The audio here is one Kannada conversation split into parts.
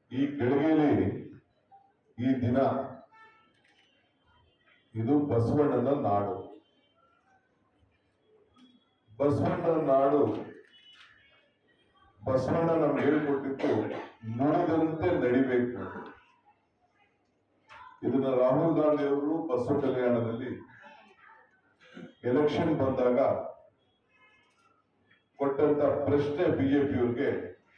ಈ ಗಳಿಗೆಯಲ್ಲಿ ಈ ದಿನ ಇದು ಬಸವಣ್ಣನ ನಾಡು ಬಸವಣ್ಣನ ನಾಡು ಬಸವಣ್ಣ ನಮ್ಗೆ ಹೇಳ್ಕೊಟ್ಟಿದ್ದು ನುಡಿದಂತೆ ನಡಿಬೇಕು ಇದನ್ನ ರಾಹುಲ್ ಗಾಂಧಿ ಅವರು ಬಸವ ಕಲ್ಯಾಣದಲ್ಲಿ ಎಲೆಕ್ಷನ್ ಬಂದಾಗ ಕೊಟ್ಟಂತ ಪ್ರಶ್ನೆ ಬಿಜೆಪಿಯವ್ರಿಗೆ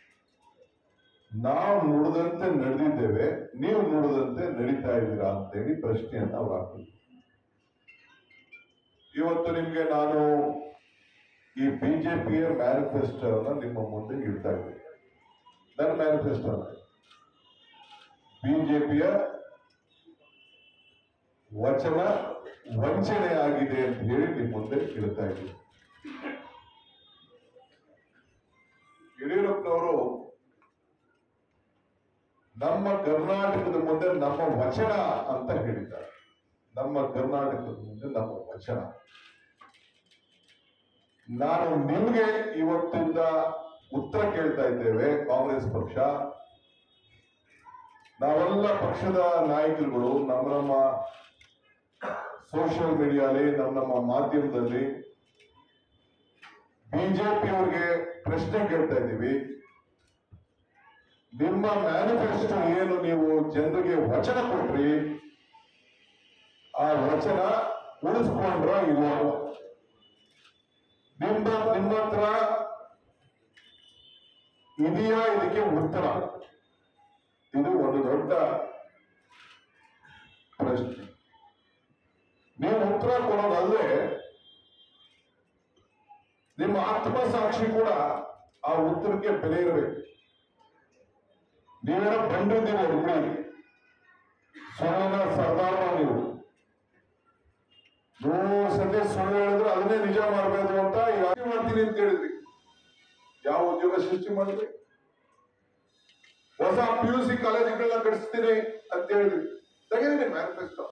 ನಾವು ನುಡಿದಂತೆ ನಡೆದಿದ್ದೇವೆ ನೀವು ನುಡಿದಂತೆ ನಡೀತಾ ಇದ್ದೀರಾ ಅಂತೇಳಿ ಪ್ರಶ್ನೆಯನ್ನ ಅವ್ರು ಹಾಕಿದ್ರು ಇವತ್ತು ನಿಮ್ಗೆ ನಾನು ಈ ಬಿಜೆಪಿಯ ಮ್ಯಾನಿಫೆಸ್ಟೋನ ನಿಮ್ಮ ಮುಂದೆ ಇಡ್ತಾ ಇದ್ದೀನಿ ನನ್ನ ಮ್ಯಾನಿಫೆಸ್ಟೋ ಬಿಜೆಪಿಯ ವಚನ ವಂಚನೆ ಆಗಿದೆ ಅಂತ ಹೇಳಿ ನಿಮ್ಮ ಮುಂದೆ ಇಡ್ತಾ ಇದ್ದೀನಿ ಯಡಿಯೂರಪ್ಪನವರು ನಮ್ಮ ಕರ್ನಾಟಕದ ಮುಂದೆ ನಮ್ಮ ವಚನ ಅಂತ ಹೇಳಿದ್ದಾರೆ ನಮ್ಮ ಕರ್ನಾಟಕದ ಮುಂದೆ ನಮ್ಮ ವಚನ ನಾನು ನಿಮ್ಗೆ ಇವತ್ತಿಂದ ಉತ್ತರ ಕೇಳ್ತಾ ಇದ್ದೇವೆ ಕಾಂಗ್ರೆಸ್ ಪಕ್ಷ ನಾವೆಲ್ಲ ಪಕ್ಷದ ನಾಯಕರುಗಳು ನಮ್ಮ ನಮ್ಮ ಸೋಷಿಯಲ್ ಮೀಡಿಯಾಲಿ ನಮ್ಮ ನಮ್ಮ ಮಾಧ್ಯಮದಲ್ಲಿ ಬಿಜೆಪಿ ಅವ್ರಿಗೆ ಪ್ರಶ್ನೆ ಕೇಳ್ತಾ ಇದ್ದೀವಿ ನಿಮ್ಮ ಮ್ಯಾನಿಫೆಸ್ಟೋ ಏನು ನೀವು ಜನರಿಗೆ ವಚನ ಕೊಟ್ರಿ ಆ ವಚನ ಉಳಿಸ್ಕೊಂಡ್ರ ಇಲ್ವೋ ನಿಮ್ಮ ನಿಮ್ಮ ಹತ್ರ ಇದೆಯಾ ಇದಕ್ಕೆ ಉತ್ತರ ಇದು ಒಂದು ದೊಡ್ಡ ಪ್ರಶ್ನೆ ನೀವು ಉತ್ತರ ಕೊಡೋದಲ್ಲದೆ ನಿಮ್ಮ ಆತ್ಮಸಾಕ್ಷಿ ಕೂಡ ಆ ಉತ್ತರಕ್ಕೆ ಬೆಲೆ ಇರಬೇಕು ನೀವೇನೋ ಬಂದಿದ್ದೀರಿ ಹುಡುಗಿ ಸುಳ್ಳಿನ ಸರ್ದಾರ ನೀವು ನೂರು ಸತಿ ಸುಳ್ಳು ಹೇಳಿದ್ರೆ ಅದನ್ನೇ ನಿಜ ಮಾಡಬೇಕು ಅಂತ ಯಾಕೆ ಮಾಡ್ತೀನಿ ಅಂತ ಹೇಳಿದ್ರಿ ಯಾವ ಉದ್ಯೋಗ ಸೃಷ್ಟಿ ಮಾಡಿದ್ರಿ ಹೊಸ ಪಿ ಯು ಸಿ ಕಾಲೇಜುಗಳನ್ನ ಕಟ್ಟಿಸ್ತೀನಿ ಅಂತ ಹೇಳಿದ್ರಿ ತೆಗೆದ್ರಿ ಮ್ಯಾನಿಫೆಸ್ಟೋ